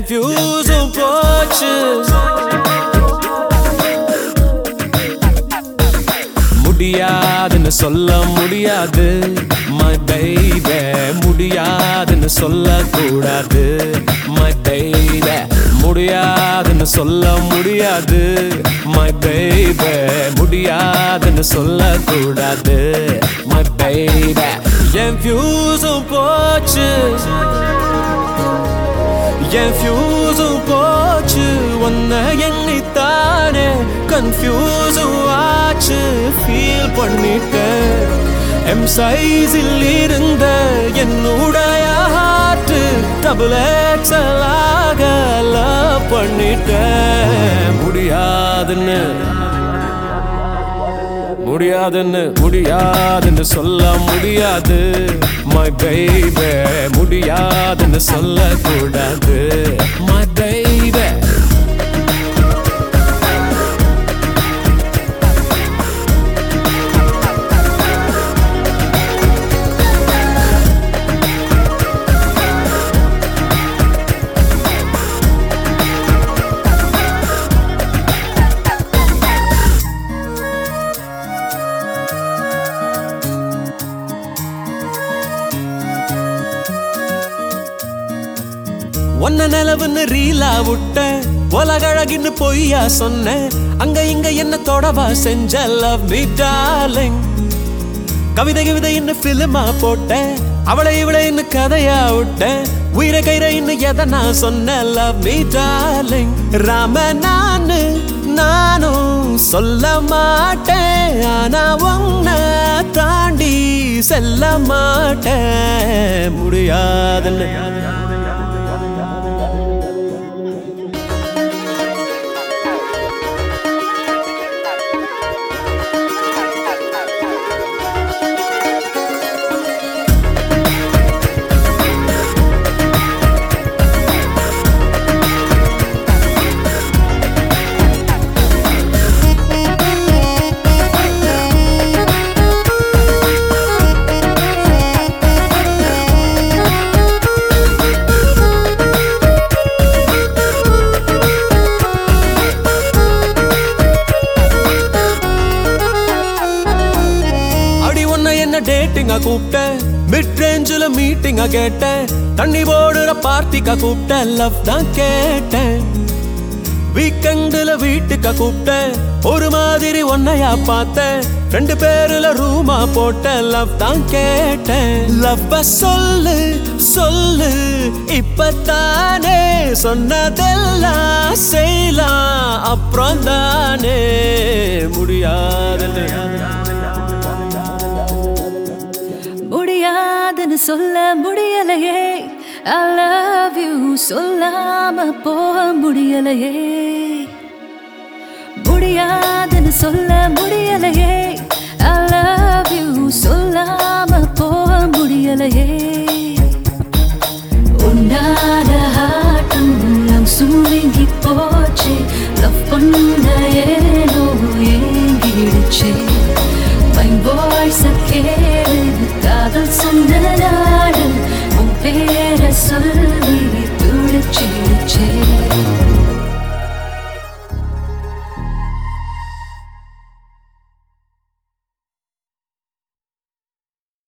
என் ஃபியூஸும் போச்சு முடியாதுன்னு சொல்ல முடியாது my baby முடியாதுன்னு சொல்லக்கூடாது my baby முடியாதுன்னு சொல்ல முடியாது my baby முடியாதுன்னு சொல்லக்கூடாது my baby என் ஃபியூஸும் போச்சு என் ஃபியூஸும் போச்சு உன்னை எண்ணித்தானே கன்ஃபியூஸும் ஆச்சு ஃபீல் பண்ணிட்டேன் எம் சைஸில் இருந்த என்னுடைய ஹார்ட் டபுள் எக்ஸலாக லவ் பண்ணிட்டேன் முடியாதுன்னு முடியாதுன்னு முடியாதுன்னு சொல்ல முடியாது my baby முடியாதுன்னு சொல்லக்கூடாது my baby ஒன்ன நிலவுன்னு ரீலா விட்ட உலகழகின்னு பொய்யா சொன்ன அங்க இங்க என்ன தொடவா செஞ்ச லவ் மீ டார்லிங் கவிதை கவிதை என்ன பிலிமா போட்ட அவளை இவளை இன்னும் கதையா விட்ட உயிரை கயிறை இன்னும் எதை நான் சொன்ன லவ் மீ டார்லிங் ராம நானு நானும் சொல்ல மாட்டேன் ஆனா உன்னை தாண்டி செல்ல மாட்டேன் முடியாதுன்னு அடி உன்னை என்ன டேட்டிங்கா கூப்பிட்டேன் மிட் ரேஞ்சில் மீட்டிங்கா கேட்டேன் தண்ணி போடுற பார்ட்டிக்கா கூப்பிட்டேன் லவ் தான் கேட்டேன் வீக்கெண்டுல வீட்டுக்கா கூப்பிட்டேன் ஒரு மாதிரி ஒன்னையா பார்த்தேன் ரெண்டு பேருல ரூமா போட்டேன் லவ் தான் கேட்டேன் லவ்வ சொல்லு சொல்லு இப்பத்தானே சொன்னதெல்லாம் செய்யலாம் அப்புறம் தானே முடியாதுன்னு முடியாதுன்னு சொல்ல முடியலையே I love you சொல்லாம போக முடியலையே முடியாதுன்னு சொல்ல முடியலையே I love you சொல்லாம போக முடியலையே உன்னாட ஆட்டம் எல்லாம் சுருங்கி போச்சு லவ் பண்ண ஏனோ ஏங்கிடுச்சு மை வாய்ஸ் கேளு காதல் சொன்ன நாடு உன் பேரை சொல்ல